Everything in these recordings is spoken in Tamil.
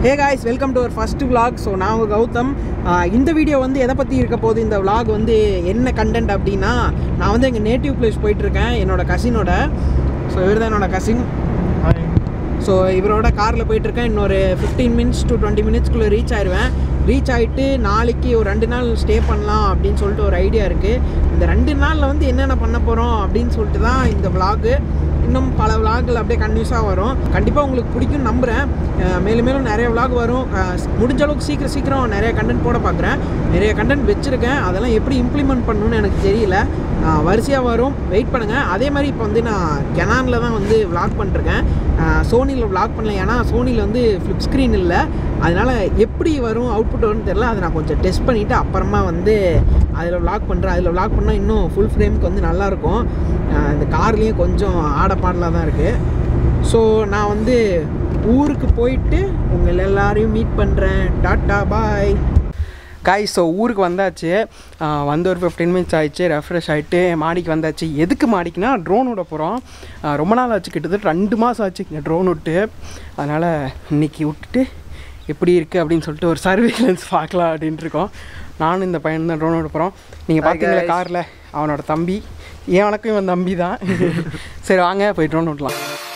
hey guys welcome to our first vlog so நான் உங்க கௌதம் ஆஹ் இந்த வீடியோ வந்து எதை பற்றி இருக்க போகுது இந்த vlog வந்து என்ன கண்டென்ட் அப்படின்னா நான் வந்து எங்கள் நேட்டிவ் பிளேஸ் போயிட்டுருக்கேன் என்னோட கசினோட ஸோ இவர் தான் என்னோட கசின் ஸோ இவரோட காரில் போயிட்டுருக்கேன் இன்னொரு ஃபிஃப்டீன் மினிட்ஸ் டு டுவெண்ட்டி மினிட்ஸ்க்குள்ளே ரீச் ஆயிடுவேன் ரீச் ஆகிட்டு நாளைக்கு ஒரு ரெண்டு நாள் ஸ்டே பண்ணலாம் அப்படின்னு சொல்லிட்டு ஒரு ஐடியா இருக்குது இந்த ரெண்டு நாளில் வந்து என்னென்ன பண்ண போகிறோம் அப்படின்னு சொல்லிட்டு தான் இந்த vlog இன்னும் பல விளாக்கள் அப்படியே கண்டினியூஸாக வரும் கண்டிப்பாக உங்களுக்கு பிடிக்கும் நம்புகிறேன் அஹ் மேலும் மேலும் நிறைய விளாக் வரும் அஹ் முடிஞ்ச அளவுக்கு சீக்கிரம் சீக்கிரம் நிறைய கண்டென்ட் போட பார்க்குறேன் நிறைய கண்டென்ட் வச்சுருக்கேன் அதெல்லாம் எப்படி இம்ப்ளிமெண்ட் பண்ணணும்னு எனக்கு தெரியல வரிசையாக வரும் வெயிட் பண்ணுங்கள் அதே மாதிரி இப்போ வந்து நான் கெனானில் தான் வந்து விளாக் பண்ணிருக்கேன் சோனியில் விளாக் பண்ணல ஏன்னா சோனியில் வந்து ஃப்ளிப் ஸ்க்ரீன் இல்லை அதனால் எப்படி வரும் அவுட்புட் வரும்னு தெரில அதை நான் கொஞ்சம் டெஸ்ட் பண்ணிவிட்டு அப்புறமா வந்து அதில் விளாக் பண்ணுறேன் அதில் விளாக் பண்ணால் இன்னும் ஃபுல் ஃப்ரேமுக்கு வந்து நல்லாயிருக்கும் இந்த கார்லேயும் கொஞ்சம் ஆட பாடலாக தான் இருக்குது ஸோ நான் வந்து ஊருக்கு போயிட்டு உங்கள் எல்லாரையும் மீட் பண்ணுறேன் டாட்டா பாய் காய் ஸோ ஊருக்கு வந்தாச்சு ஆஹ் வந்து ஒரு ஃபிஃப்டீன் மினிட்ஸ் ஆயிடுச்சு ரெஃப்ரெஷ் ஆகிட்டு மாடிக்கு வந்தாச்சு எதுக்கு மாடிக்குனா ட்ரோன் விட போகிறோம் ரொம்ப நாள் ஆச்சு கிட்டத்தட்ட ரெண்டு மாதம் ஆச்சு இங்கே ட்ரோன் விட்டு அதனால் இன்னைக்கு விட்டுட்டு எப்படி இருக்குது அப்படின்னு சொல்லிட்டு ஒரு சர்வேலன்ஸ் பார்க்கலாம் அப்படின்ட்டு இருக்கோம் நானும் இந்த பையன் தான் ட்ரோன் விட போகிறோம் நீங்கள் பார்த்தீங்களா காரில் அவனோட தம்பி ஏன் வணக்கம் இவன் தம்பி தான் சரி வாங்க போய் ட்ரோன் விடலாம்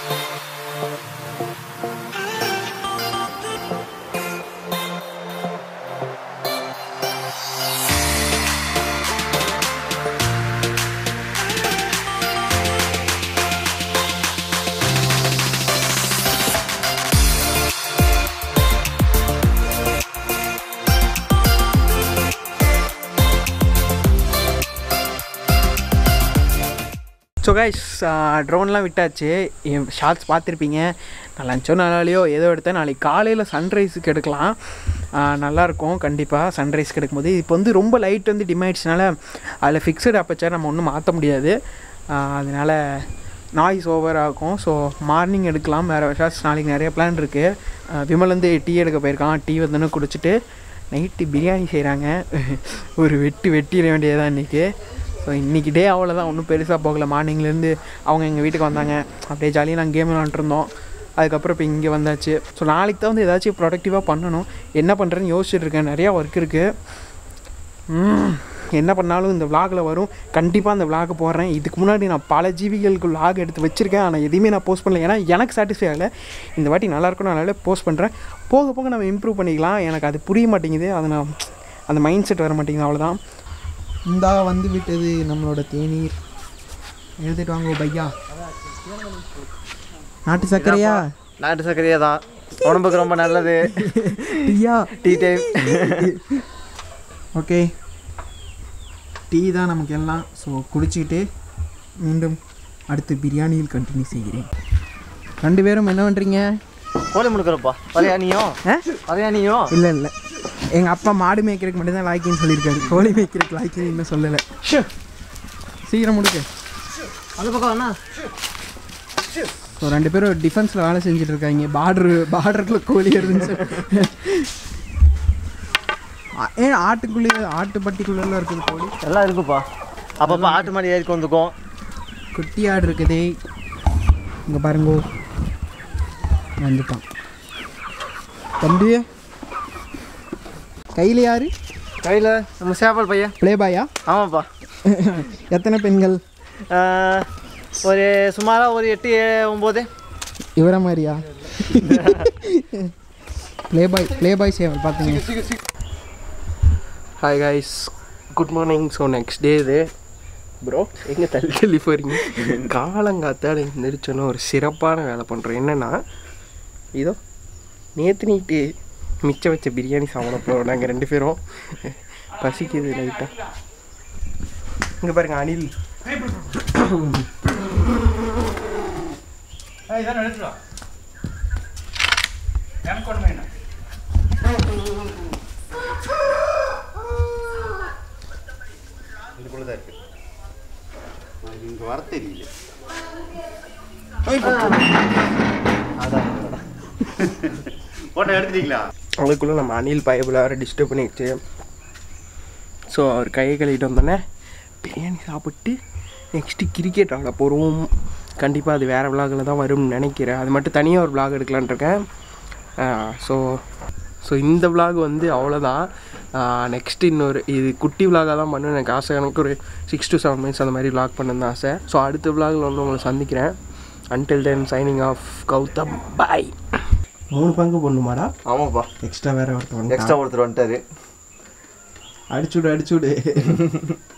ஸோ கைஸ் ட்ரோன்லாம் விட்டாச்சு என் ஷார்ட்ஸ் பார்த்துருப்பீங்க நான் லஞ்சோ நாளாலேயோ ஏதோ எடுத்தேன் நாளைக்கு காலையில் சன்ரைஸுக்கு எடுக்கலாம் ஆஹ் நல்லாயிருக்கும் கண்டிப்பாக சன்ரைஸ்க்கு எடுக்கும்போது இப்போ வந்து ரொம்ப லைட் வந்து டிம் ஆயிடுச்சுனால அதில் ஃபிக்ஸட் அப்பச்சர் நம்ம ஒன்றும் மாற்ற முடியாது ஆஹ் அதனால நாய்ஸ் ஓவர் ஆகும் ஸோ மார்னிங் எடுக்கலாம் வேறு ஷார்ட்ஸ் நாளைக்கு நிறைய பிளான் இருக்குது விமல் வந்து டீ எடுக்க போயிருக்கான் டீ வந்து குடிச்சிட்டு நைட்டு பிரியாணி செய்கிறாங்க ஒரு வெட்டு வெட்டிட வேண்டியதான் இன்றைக்கி ஸோ இன்றைக்கி டே அவ்வளோதான் ஒன்றும் பெருசாக போகல மார்னிங்லேருந்து அவங்க எங்கள் வீட்டுக்கு வந்தாங்க அப்படியே ஜாலியாக நாங்கள் கேம் விளாண்டுருந்தோம் அதுக்கப்புறம் இப்போ இங்கே வந்தாச்சு ஸோ நாளைக்கு தான் வந்து ஏதாச்சும் ப்ரொடக்டிவாக பண்ணணும் என்ன பண்ணுறேன்னு யோசிச்சுட்டு இருக்கேன் நிறையா ஒர்க் இருக்குது என்ன பண்ணாலும் இந்த விலாகில் வரும் கண்டிப்பாக அந்த விலாக் போடுறேன் இதுக்கு முன்னாடி நான் பல ஜீவிகளுக்கு விலாக் எடுத்து வச்சுருக்கேன் ஆனால் எதுவுமே நான் போஸ்ட் பண்ணல ஏன்னா எனக்கு சாட்டிஸ்ஃபை ஆகலை இந்த வாட்டி நல்லா இருக்கும் அதனால போஸ்ட் பண்ணுறேன் போக போக நம்ம இம்ப்ரூவ் பண்ணிக்கலாம் எனக்கு அது புரிய மாட்டேங்குது அதை நான் அந்த மைண்ட் செட் வர மாட்டேங்குது அவ்வளோதான் இந்தா வந்து விட்டது நம்மளோட தேநீர் எழுதிட்டு வாங்க பையா நாட்டு சர்க்கரையா நாட்டு சர்க்கரையே தான் உடம்புக்கு ரொம்ப நல்லது டீயா டீ டைம் ஓகே டீ தான் நமக்கு எல்லாம் ஸோ குடிச்சிக்கிட்டு மீண்டும் அடுத்து பிரியாணியில் கண்டினியூ செய்கிறேன் ரெண்டு பேரும் என்ன பண்ணுறீங்க கோழி முழுக்கிறப்பா வரையா நீயும் ஆ வரையா நீயும் இல்லை இல்லை எங்கள் அப்பா மாடு மேய்க்கிறதுக்கு மட்டும் தான் லாய்க்கின்னு சொல்லியிருக்காரு கோழி மேய்க்கிறதுக்கு லாய்க்கின்னு இன்னும் சொல்லலை சீக்கிரம் முடிக்க அந்த பக்கம் என்ன ஸோ ரெண்டு பேரும் டிஃபென்ஸில் வேலை செஞ்சுட்டு இருக்காங்க பார்டர் பார்டருக்குள்ள கோழி இருந்துச்சு ஏன் ஆட்டுக்குள்ளேயே ஆட்டுப்பட்டிக்குள்ளெல்லாம் இருக்குது கோழி எல்லாம் இருக்குப்பா அப்பப்போ ஆட்டு மாடி ஏறி வந்துக்கும் குட்டி ஆடு இருக்குது இங்கே பாருங்கோ வந்துட்டான் தம்பி கையில் யாரு கையில் நம்ம சேப்பல் பையன் ப்ளே பாயா ஆமாப்பா எத்தனை பெண்கள் ஆஹ், ஒரு சுமாராக ஒரு எட்டு ஏ- ஒம்பது இவர மாதிரியா ப்ளே பாய் ப்ளே பாய் சேவல் பார்த்தீங்க hi guys good morning so next day இது ப்ரோ எங்கே தள்ளி தள்ளி போகிறீங்க காலங்காத்தால எந்திரிச்சோன்னு ஒரு சிறப்பான வேலை பண்ணுறோம் என்னென்னா இதோ நேற்று நீட்டு மிச்சம் வச்ச பிரியாணி சாப்பிட போகிறோம் நாங்கள் ரெண்டு பேரும் பசிக்குது லைட்டாக இங்கே பாருங்க அனில் இங்கே வர தெரியல ஃபோட்டோ எடுத்துட்டீங்களா அதுக்குள்ளே நம்ம அனில் பயபிள் வேறு டிஸ்டர்ப் பண்ணிடுச்சு ஸோ அவர் கையை கழுவிட்டு வந்தோடனே பிரியாணி சாப்பிட்டு நெக்ஸ்ட்டு கிரிக்கெட் ஆட போகிறோம் கண்டிப்பாக அது வேறு விலாகில் தான் வரும்னு நினைக்கிறேன் அது மட்டும் தனியாக ஒரு விலாக் எடுக்கலான்னு இருக்கேன் ஸோ ஸோ இந்த vlog வந்து அவ்வளோதான் நெக்ஸ்ட் இன்னொரு இது குட்டி விலாகாக தான் பண்ணணும் எனக்கு ஆசை எனக்கு ஒரு சிக்ஸ் to செவன் மினிட்ஸ் அந்த மாதிரி vlog பண்ணணும்னு ஆசை ஸோ அடுத்த விலாகில் வந்து உங்களை சந்திக்கிறேன் until then signing off Gautham bye மூணு பங்கு பொண்ணுமாடா ஆமாப்பா எக்ஸ்ட்ரா வேற ஒருத்தவங்க எக்ஸ்ட்ரா ஒருத்தர் வந்துட்டாரு அடிச்சுடு அடிச்சுடு